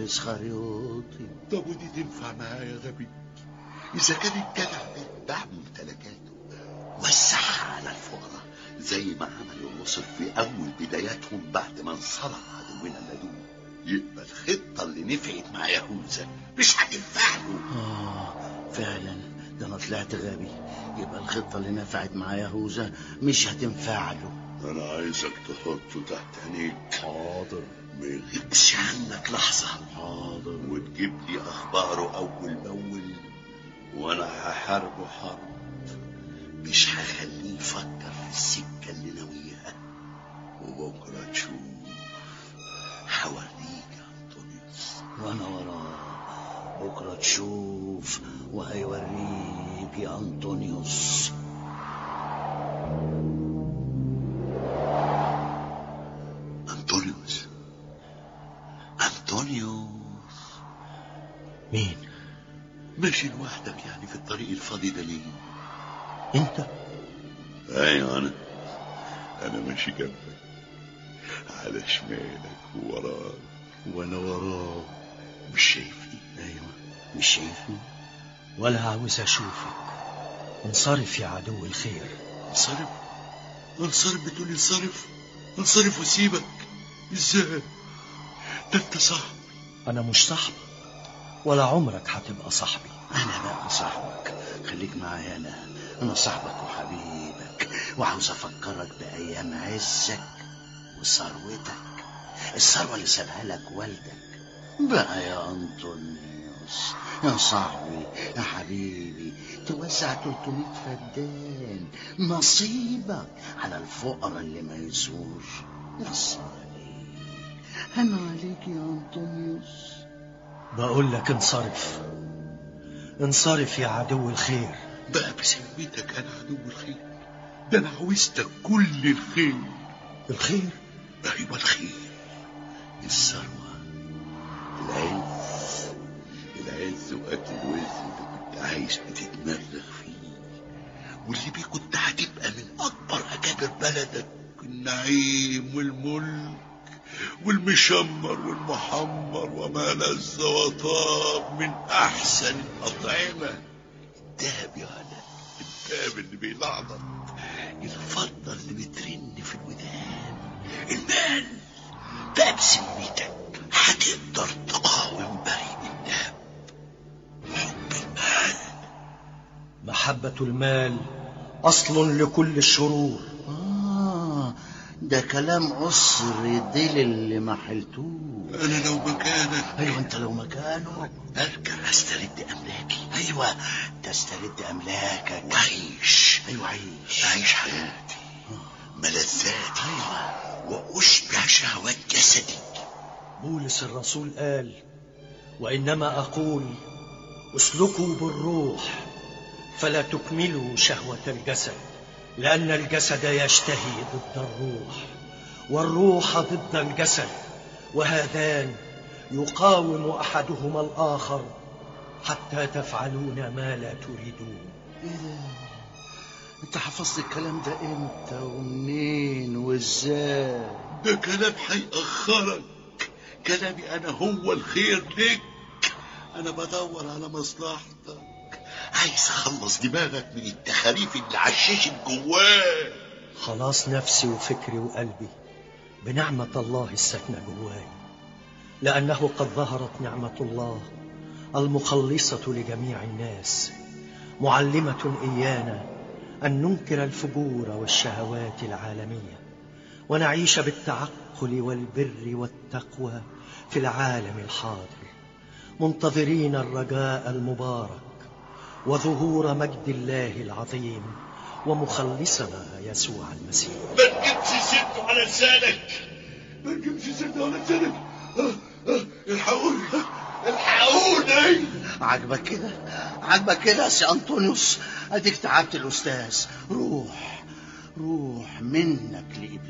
الاسخريوطي طب ودي تنفع معايا يا غبي اذا كان الجدع ده باع ممتلكاته وسعها على الفقراء زي ما عملوا الرسل في اول بداياتهم بعد ما انصرع عدونا اللدود يبقى الخطه اللي نفعت مع يهوذا مش هتنفع له اه فعلا ده انا طلعت غبي يبقى الخطه اللي نفعت مع يهوذا مش هتنفع له انا عايزك تحطه تحت عينيك حاضر ما يغيبش عنك لحظه حاضر وتجيب لي اخباره اول باول وانا هحاربه حرب مش هخليه يفكر في السكه اللي ناويها وبكره تشوف هوريك يا انطونيوس وانا وراه بكره تشوف وهيوريك يا انطونيوس انطونيوس انطونيوس مين ماشي لوحدك يعني في الطريق الفاضي ده ليه انت ايوه انا انا ماشي جنبك على شمالك ووراك وانا وراه مش شايفني ايوه مش شايفني ولا عاوز اشوفك انصرف يا عدو الخير انصرف انصرف بتقول انصرف انصرف وسيبك ازاي ده انت صاحبي انا مش صاحبك ولا عمرك هتبقى صاحبي انا بقى صاحبك خليك معايا انا انا صاحبك وحبيبك وعاوز افكرك بايام عزك وثروتك الثروه اللي سابها لك والدك بقى يا انطونيوس يا صاحبي يا حبيبي توزع 300 فدان نصيبك على الفقراء اللي ما يسوش يا صالح انا عليك يا انطونيوس بقول لك انصرف انصرف يا عدو الخير بقى بسميتك انا عدو الخير ده انا عاوزتك كل الخير الخير ايوه الخير الثروه العز العز وقت الوز اللي كنت عايش بتتمرغ فيه واللي بيه كنت هتبقى من اكبر اكابر بلدك النعيم والملك والمشمر والمحمر وما لذ وطاب من احسن الاطعمه الدهب يا هلا الدهب اللي بيلعبط الفضه اللي بترن في الودان المال بقى بسميتك هتقدر تقاوم بريء الدهب حب المال محبة المال أصل لكل الشرور آه ده كلام عسر ديل اللي ما حلتوه انا لو مكانك ايوه انت لو مكانه ارجع استرد املاكي ايوه تسترد املاكك وعيش ايوه عيش أعيش حياتي ملذاتي وأشبع شهوات جسدي بولس الرسول قال وإنما أقول اسلكوا بالروح فلا تكملوا شهوة الجسد لأن الجسد يشتهي ضد الروح والروح ضد الجسد وهذان يقاوم أحدهما الآخر حتى تفعلون ما لا تريدون ايه ده انت حفظت الكلام ده امتى ومنين وازاي ده كلام هيأخرك كلامي أنا هو الخير لك أنا بدور على مصلحتك عايز أخلص دماغك من التخاريف اللي عششت جواه خلاص نفسي وفكري وقلبي بنعمة الله الساكنة جواي لأنه قد ظهرت نعمة الله المخلصة لجميع الناس معلمة إيانا أن ننكر الفجور والشهوات العالمية ونعيش بالتعقل والبر والتقوى في العالم الحاضر منتظرين الرجاء المبارك وظهور مجد الله العظيم ومخلصنا يسوع المسيح ما تجيبش سيرته على لسانك ما تجيبش سيرته على لسانك آه، آه، الحقوني الحقوني عاجبك كده عاجبك كده يا سي انطونيوس اديك تعبت الاستاذ روح روح منك لابليس